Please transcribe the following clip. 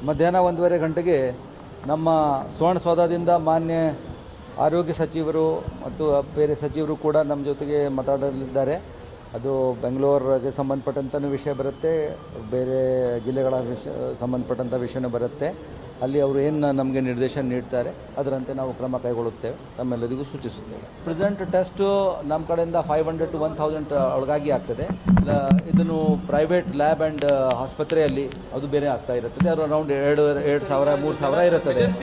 ಮಧ್ಯಾಹ್ನ ಒಂದೂವರೆ ಗಂಟೆಗೆ ನಮ್ಮ ಸುವರ್ಣಸೌಧದಿಂದ ಮಾನ್ಯ ಆರೋಗ್ಯ ಸಚಿವರು ಮತ್ತು ಬೇರೆ ಸಚಿವರು ಕೂಡ ನಮ್ಮ ಜೊತೆಗೆ ಮಾತಾಡಲಿದ್ದಾರೆ ಅದು ಬೆಂಗಳೂರಿಗೆ ಸಂಬಂಧಪಟ್ಟಂತನೂ ವಿಷಯ ಬರುತ್ತೆ ಬೇರೆ ಜಿಲ್ಲೆಗಳ ವಿಷಯ ಸಂಬಂಧಪಟ್ಟಂಥ ವಿಷಯನೂ ಬರುತ್ತೆ ಅಲ್ಲಿ ಅವರು ಏನು ನಮಗೆ ನಿರ್ದೇಶನ ನೀಡ್ತಾರೆ ಅದರಂತೆ ನಾವು ಕ್ರಮ ಕೈಗೊಳ್ಳುತ್ತೇವೆ ತಮ್ಮೆಲ್ಲರಿಗೂ ಸೂಚಿಸುತ್ತೇವೆ ಪ್ರೆಸೆಂಟ್ ಟೆಸ್ಟು ನಮ್ಮ ಕಡೆಯಿಂದ five hundred to one thousand ಒಳಗಾಗಿ ಆಗ್ತದೆ ಇಲ್ಲ ಇದನ್ನು ಪ್ರೈವೇಟ್ ಲ್ಯಾಬ್ ಆ್ಯಂಡ್ ಆಸ್ಪತ್ರೆಯಲ್ಲಿ ಅದು ಬೇರೆ ಆಗ್ತಾ ಇರುತ್ತದೆ ಅದು ಅರೌಂಡ್ ಎರಡು ಎರಡು ಸಾವಿರ ಮೂರು ಸಾವಿರ ಇರುತ್ತದೆ